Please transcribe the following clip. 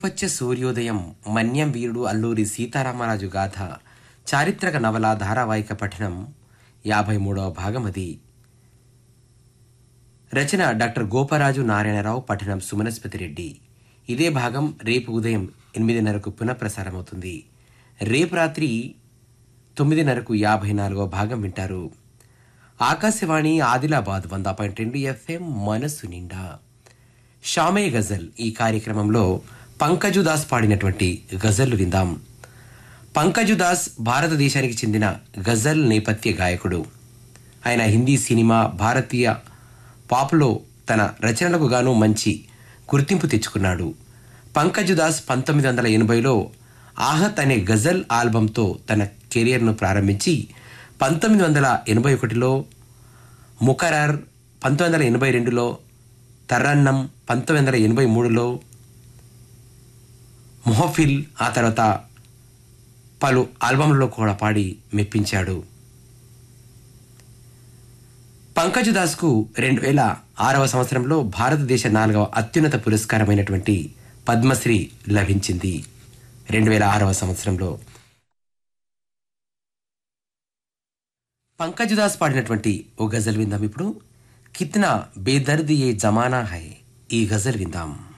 వచ్చే సూర్యోదయం మన్యం వీరుడు అల్లూరి సీతారామరాజు గాథ చారిత్రక నవల ధారావాహిక పఠనం యాభై మూడవ భాగం అది రచన డాక్టర్ గోపరాజు నారాయణరావు పఠనం సుమనస్పతి రెడ్డి ఇదే భాగం రేపు ఉదయం ఎనిమిదిన్నరకు పునఃప్రసారమవుతుంది రేపు రాత్రి తొమ్మిదిన్నరకు యాభై నాలుగవ భాగం వింటారు ఆకాశవాణి ఆదిలాబాద్ వంద పాయింట్ రెండు ఎఫ్ఎం మనసు నిండా షామే గజల్ ఈ కార్యక్రమంలో పంకజు దాస్ పాడినటువంటి గజల్లు విందాం పంకజు దాస్ భారతదేశానికి చెందిన గజల్ నేపథ్య గాయకుడు ఆయన హిందీ సినిమా భారతీయ పాప్లో తన రచనలకు గాను మంచి గుర్తింపు తెచ్చుకున్నాడు పంకజు దాస్ పంతొమ్మిది వందల ఎనభైలో ఆహత్ అనే గజల్ ఆల్బంతో తన కెరియర్ను ప్రారంభించి పంతొమ్మిది వందల ఎనభై ఒకటిలో ముకరర్ పంతొమ్మిది వందల ఎనభై రెండులో తర్రన్నం పంతొమ్మిది వందల ఎనభై మూడులో మొహఫిల్ ఆ తర్వాత పలు ఆల్బమ్లలో కూడా పాడి మెప్పించాడు పంకజ్ దాస్కు రెండు వేల ఆరవ సంవత్సరంలో భారతదేశ నాలుగవ అత్యున్నత పురస్కారమైనటువంటి పద్మశ్రీ లభించింది రెండు వేల ఆరవ సంవత్సరంలో పంకజ్ దాస్ పాడినటువంటి ఓ గజల్ విందాం ఇప్పుడు కిత్నా బేదర్ది ఏ జమానా హై ఈ గజల్ విందాం